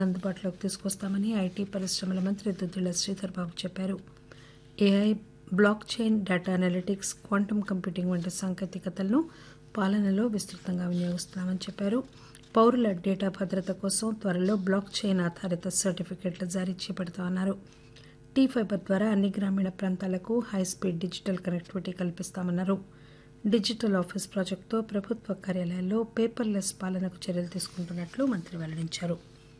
అందుబాటులోకి తీసుకొస్తామని ఐటీ పరిశ్రమల మంత్రి దుద్దిళ్ల శ్రీధర్ బాబు చెప్పారు AI blockchain data analytics quantum computing వంటి సాంకేతికతలను పాలనలో విస్తృతంగా వినియోగిస్తున్నామని చెప్పారు పౌరుల డేటా భద్రత కోసం త్వరలో బ్లాక్ చైన్ ఆధారిత సర్టిఫికెట్లు జారీ చేపడతామన్నారు టీ ఫైబర్ ద్వారా అన్ని గ్రామీణ ప్రాంతాలకు హైస్పీడ్ డిజిటల్ కనెక్టివిటీ కల్పిస్తామన్నారు డిజిటల్ ఆఫీస్ ప్రాజెక్టుతో ప్రభుత్వ కార్యాలయాల్లో పేపర్లెస్ పాలనకు చర్యలు తీసుకుంటున్నట్లు మంత్రి వెల్లడించారు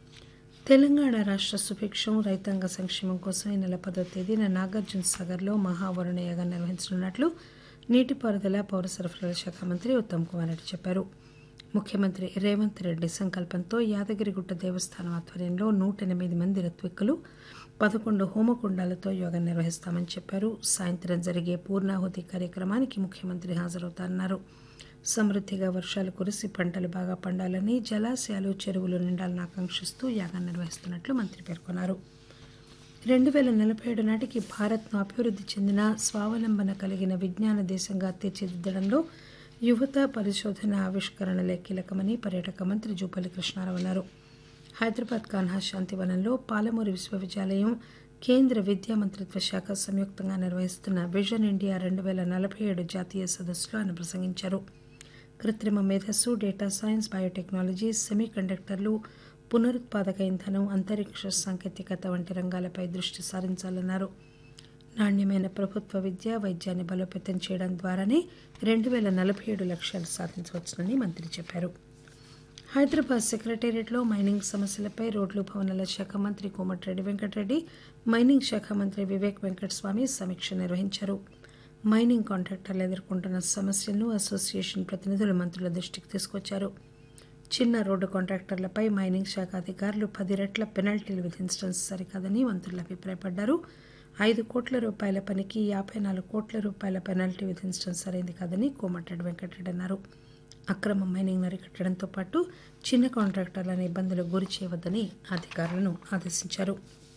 తెలంగాణ రాష్ట్ర సుభిక్షం రైతాంగ సంక్షేమం కోసం ఈ నెల పదో తేదీన నాగార్జున సాగర్లో మహావరుణ యాగం నిర్వహించనున్నట్లు నీటిపారుదల పౌర సరఫరాల శాఖ మంత్రి ఉత్తమ్ కుమార్ రెడ్డి చెప్పారు ముఖ్యమంత్రి రేవంత్ రెడ్డి సంకల్పంతో యాదగిరిగుట్ట దేవస్థానం ఆధ్వర్యంలో నూట ఎనిమిది మంది ఋత్విక్కులు పదకొండు హోమకుండాలతో యోగం నిర్వహిస్తామని చెప్పారు సాయంత్రం జరిగే పూర్ణాహుతి కార్యక్రమానికి ముఖ్యమంత్రి హాజరవుతారన్నారు సమృద్ధిగా వర్షాలు కురిసి పంటలు బాగా పండాలని జలాశయాలు చెరువులు నిండాలని ఆకాంక్షిస్తూ యాగం నిర్వహిస్తున్నట్లు మంత్రి పేర్కొన్నారు రెండు వేల నలభై ఏడు నాటికి భారత్ను అభివృద్ధి చెందిన స్వావలంబన కలిగిన విజ్ఞాన దేశంగా తీర్చిదిద్దడంలో యువత పరిశోధన ఆవిష్కరణలే కీలకమని పర్యాటక మంత్రి జూపల్లి కృష్ణారావు అన్నారు హైదరాబాద్ కాన్హా శాంతివనంలో పాలమూరు విశ్వవిద్యాలయం కేంద్ర విద్యా మంత్రిత్వ శాఖ సంయుక్తంగా నిర్వహిస్తున్న విజన్ ఇండియా రెండు వేల నలభై ఏడు జాతీయ సదస్సులో ఆయన ప్రసంగించారు కృత్రిమ మేధస్సు డేటా సైన్స్ బయోటెక్నాలజీ సెమీ కండక్టర్లు పునరుత్పాదక ఇంధనం అంతరిక్ష సాంకేతికత వంటి రంగాలపై దృష్టి సారించాలన్నారు నాణ్యమైన ప్రభుత్వ విద్య వైద్యాన్ని బలోపేతం చేయడం ద్వారానే రెండు వేల నలభై ఏడు లక్ష్యాలు సాధించవచ్చునని మంత్రి చెప్పారు హైదరాబాద్ సెక్రటేరియట్లో మైనింగ్ సమస్యలపై రోడ్లు భవనాల శాఖ మంత్రి కోమటిరెడ్డి వెంకటరెడ్డి మైనింగ్ శాఖ మంత్రి వివేక్ వెంకటస్వామి సమీక్ష నిర్వహించారు మైనింగ్ కాంట్రాక్టర్లు ఎదుర్కొంటున్న సమస్యలను అసోసియేషన్ ప్రతినిధులు మంత్రుల దృష్టికి తీసుకొచ్చారు చిన్న రోడ్డు కాంట్రాక్టర్లపై మైనింగ్ శాఖ అధికారులు పది రెట్ల పెనాల్టీలు విధించడం సరికాదని మంత్రులు అభిప్రాయపడ్డారు ఐదు కోట్ల రూపాయల పనికి యాభై నాలుగు కోట్ల రూపాయల పెనాల్టీ విధించడం సరైంది కాదని కోమటిరెడ్డి వెంకటరెడ్డి అన్నారు అక్రమ మైనింగ్ అరికట్టడంతో పాటు చిన్న కాంట్రాక్టర్లను ఇబ్బందులు గురి చేయవద్దని అధికారులను ఆదేశించారు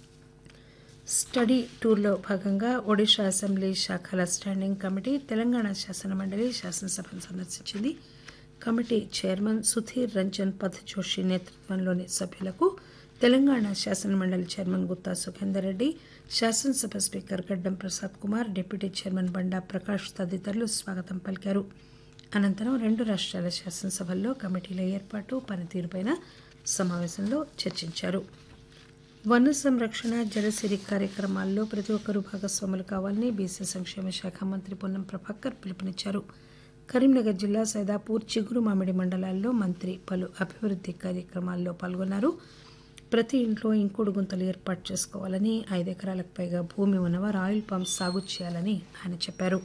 స్టడీ టూర్లో భాగంగా ఒడిషా అసెంబ్లీ శాఖల స్టాండింగ్ కమిటీ తెలంగాణ శాసన మండలి శాసనసభను సందర్శించింది committee chairman Sudhir Ranjan Patjoshi నేతృత్వంలోని సభ్యులకు తెలంగాణ శాసన మండలి చైర్మన్ గుత్తా సుఖేందర్ రెడ్డి శాసనసభ speaker Gaddam Prasad Kumar deputy chairman Banda Prakash తదితరులు స్వాగతం పలికారు అనంతరం రెండు రాష్ట్రాల శాసనసభల్లో కమిటీల ఏర్పాటు పనితీరుపైన సమావేశంలో చర్చించారు వన సంరక్షణ జలసిరి కార్యక్రమాల్లో ప్రతి ఒక్కరూ భాగస్వాములు కావాలని బీసీ సంక్షేమ శాఖ మంత్రి పొన్నం ప్రభాకర్ పిలుపునిచ్చారు కరీంనగర్ జిల్లా సైదాపూర్ చిగురు మామిడి మండలాల్లో మంత్రి పలు అభివృద్ధి కార్యక్రమాల్లో పాల్గొన్నారు ప్రతి ఇంట్లో ఇంకుడు గుంతలు ఏర్పాటు చేసుకోవాలని ఐదు ఎకరాలకు పైగా భూమి ఉన్నవారు ఆయిల్ పంప్ సాగు చేయాలని ఆయన చెప్పారు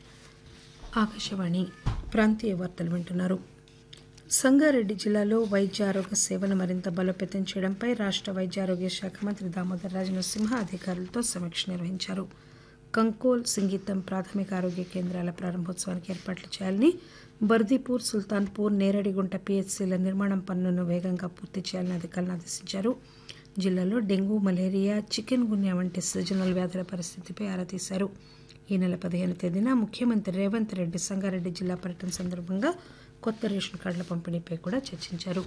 ఆకాశవాణి ప్రాంతీయ వార్తలు వింటున్నారు సంగారెడ్డి జిల్లాలో వైద్య ఆరోగ్య సేవలు మరింత బలోపేతం చేయడంపై రాష్ట్ర వైద్య ఆరోగ్య శాఖ మంత్రి దామోదర్ రాజనరసింహ అధికారులతో సమీక్ష నిర్వహించారు కంకోల్ సింగీతం ప్రాథమిక ఆరోగ్య కేంద్రాల ప్రారంభోత్సవానికి ఏర్పాట్లు చేయాలని బర్దీపూర్ సుల్తాన్పూర్ నేరడిగుంట పిహెచ్సిల నిర్మాణం పనులను వేగంగా పూర్తి చేయాలని అధికారులను ఆదేశించారు జిల్లాలో డెంగూ మలేరియా చికెన్ గున్యా వంటి సీజనల్ వ్యాధుల పరిస్థితిపై ఆరా తీశారు ఈ నెల పదిహేను తేదీన ముఖ్యమంత్రి రేవంత్ రెడ్డి సంగారెడ్డి జిల్లా పర్యటన సందర్భంగా కొత్త రేషన్ కార్డుల పంపిణీపై కూడా చర్చించారు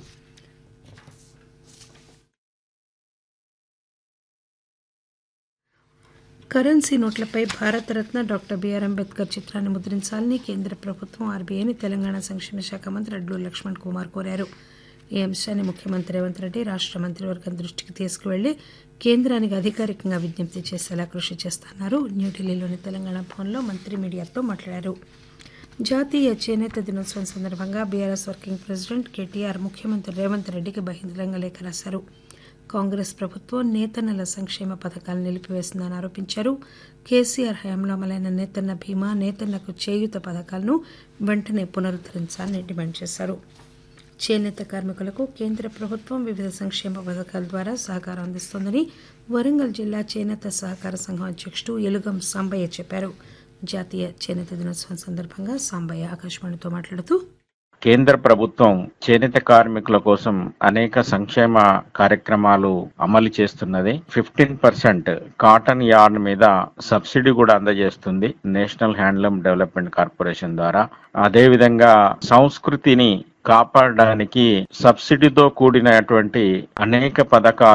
currency నోట్లపై Bharat Ratna doctor BR Ambedkar చిత్రాన్ని ముద్రించాలని కేంద్ర ప్రభుత్వం ఆర్బీఐని తెలంగాణ సంక్షేమ శాఖ మంత్రి అడ్లూరు లక్ష్మణ్ కుమార్ కోరారు ఈ అంశాన్ని ముఖ్యమంత్రి రేవంత్ రెడ్డి రాష్ట్ర మంత్రివర్గం దృష్టికి తీసుకువెళ్లి కేంద్రానికి అధికారికంగా విజ్ఞప్తి చేసేలా కృషి చేస్తున్నారు న్యూఢిల్లీలోని తెలంగాణ భవన్లో మంత్రి మీడియాతో మాట్లాడారు జాతీయ చేనేత దినోత్సవం సందర్భంగా బీఆర్ఎస్ వర్కింగ్ ప్రెసిడెంట్ కేటీఆర్ ముఖ్యమంత్రి రేవంత్ రెడ్డికి బహిరంగ లేఖ రాశారు కాంగ్రెస్ ప్రభుత్వం నేతన్నల సంక్షేమ పథకాలు నిలిపివేసిందని ఆరోపించారు కేసీఆర్ హయాంలో అమలైన నేతన్న బీమా నేతన్నకు చేయూత పథకాలను వెంటనే పునరుద్దరించాలని డిమాండ్ చేశారు చేనేత కార్మికులకు కేంద్ర ప్రభుత్వం వివిధ సంక్షేమ పథకాల ద్వారా సహకారం అందిస్తోందని వరంగల్ జిల్లా చేనేత సహకార సంఘం అధ్యక్షుడు ఎలుగం సాంబయ్య చెప్పారు జాతీయ చేనేత దినోత్సవం సందర్భంగా సాంబయ్య ఆకాశవాణితో మాట్లాడుతూ కేంద్ర ప్రభుత్వం చేనేత కార్మికుల కోసం అనేక సంక్షేమ కార్యక్రమాలు అమలు చేస్తున్నది ఫిఫ్టీన్ పర్సెంట్ కాటన్ యార్న్ మీద సబ్సిడీ కూడా అందజేస్తుంది నేషనల్ హ్యాండ్లూమ్ డెవలప్మెంట్ కార్పొరేషన్ ద్వారా అదే విధంగా సంస్కృతిని కాపాడడానికి సబ్సిడీతో కూడినటువంటి అనేక పథకాలు